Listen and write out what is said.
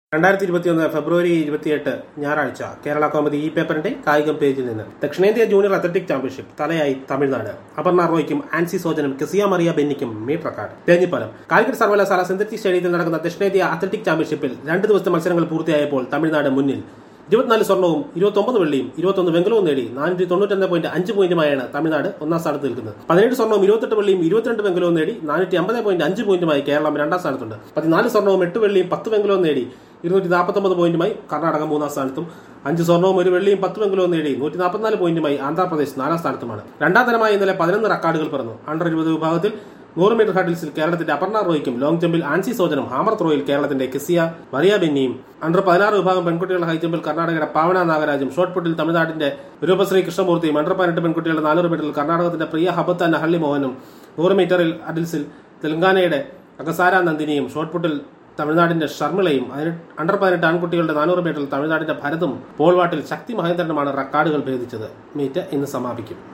രണ്ടായിരത്തി ഇരുപത്തിയൊന്ന് ഫെബ്രുവരി ഇരുപത്തിയെട്ട് ഞായറാഴ്ച കേരള കോമഡി ഈ പേപ്പറിന്റെ കായികം പേജിൽ നിന്ന് ദക്ഷിണേന്ത്യ ജൂനിയർ അത്ലറ്റിക് ചാമ്പ്യൻഷിപ്പ് തലയായി തമിഴ്നാട് അപർണ റോയ്ക്കും ആൻസി സോജനും കെസിയ മറിയ ബെന്നിക്കും മീറ്റർ റെക്കോർഡ് തേഞ്ഞിപ്പലം കാലിക്കറ്റ് സർവകലാശാല സിന്തറ്റിക് സ്റ്റേഡിയത്തിൽ നടക്കുന്ന ദക്ഷിണേന്ത്യ അത്ലറ്റിക് ചാമ്പ്യൻഷിപ്പിൽ രണ്ട് ദിവസത്തെ മത്സരങ്ങൾ പൂർത്തിയായപ്പോൾ തമിഴ്നാട് മുന്നിൽ ഇരുപത്തിനാല് സ്വർണവും ഇരുപത്തൊമ്പത് വെള്ളിയും ഇരുപത്തൊന്ന് വെങ്കലവും നേടി നാനൂറ്റി തൊണ്ണൂറ്റൊന്ന് പോയിന്റ് അഞ്ച് പോയിന്റുമായാണ് തമിഴ്നാട് ഒന്നാം സ്ഥാനത്ത് നിൽക്കുന്നത് പതിനേഴ് സ്വർണവും ഇരുപത്തെട്ട് വെള്ളിയും ഇരുപത്തിരണ്ട് വെങ്കലവും നേടി നാനൂറ്റി അമ്പത് പോയിന്റ് അഞ്ച് പോയിന്റുമായി കേരളം രണ്ടാം സ്ഥാനത്തുണ്ട് പതിനാല് സ്വർണവും എട്ട് വെള്ളിയും പത്ത് വെങ്കലവും നേടി ഇരുന്നൂറ്റി നാൽപ്പത്തൊമ്പത് പോയിന്റുമായി കർണാടക മൂന്നാം സ്ഥാനത്തും അഞ്ച് സ്വർണവും ഒരു വെള്ളിയും പത്ത് വെങ്കലവും നേടി നൂറ്റി നാൽപ്പത്തിനാല് പോയിന്റുമായി ആന്ധ്രാപ്രദേശ് നാലാം സ്ഥാനത്തുമാണ് രണ്ടാം ദിനമായി ഇന്നലെ പതിനൊന്ന് റെക്കോർഡുകൾ പിറന്നു അണ്ടർ ഇരുപത് വിഭാഗത്തിൽ നൂറ് മീറ്റർ ഹഡിൽസിൽ കേരളത്തിന്റെ അപർണ റോയ്ക്കും ലോങ് ജമ്പിൽ ആൻസി സോജനും ഹാമർ ത്രോയിൽ കേരളത്തിന്റെ കിസിയ മറിയ ബെന്നിയും അണ്ടർ പതിനാറ് വിഭാഗം പെൺകുട്ടികളുടെ ഹൈജമ്പിൽ കർണാടകയുടെ പാവന നാഗരാജും ഷോട്ട് പുട്ടിൽ തമിഴ്നാടിന്റെ രൂപശ്രീ കൃഷ്ണമൂർത്തിയും അണ്ടർ പതിനെട്ട് പെൺകുട്ടികളുടെ നാനൂറ് മീറ്ററിൽ കർണാടകത്തിന്റെ പ്രിയ ഹബത്ത നഹള്ളി മോഹനും നൂറ് മീറ്ററിൽ ഹഡിൽസിൽ തെലങ്കാനയുടെ അഗസാര നന്ദിനിയും ഷോട്ട് പുട്ടിൽ തമിഴ്നാടിന്റെ ഷർമിളയും അതിന് അണ്ടർ പതിനെട്ട് ആൺകുട്ടികളുടെ നാനൂറ് മീറ്ററിൽ തമിഴ്നാടിന്റെ ഭരതും പോൾവാട്ടിൽ ശക്തി മഹേന്ദ്രനുമാണ് റെക്കോർഡുകൾ ഭേദിച്ചത് മീറ്റ് ഇന്ന് സമാപിക്കും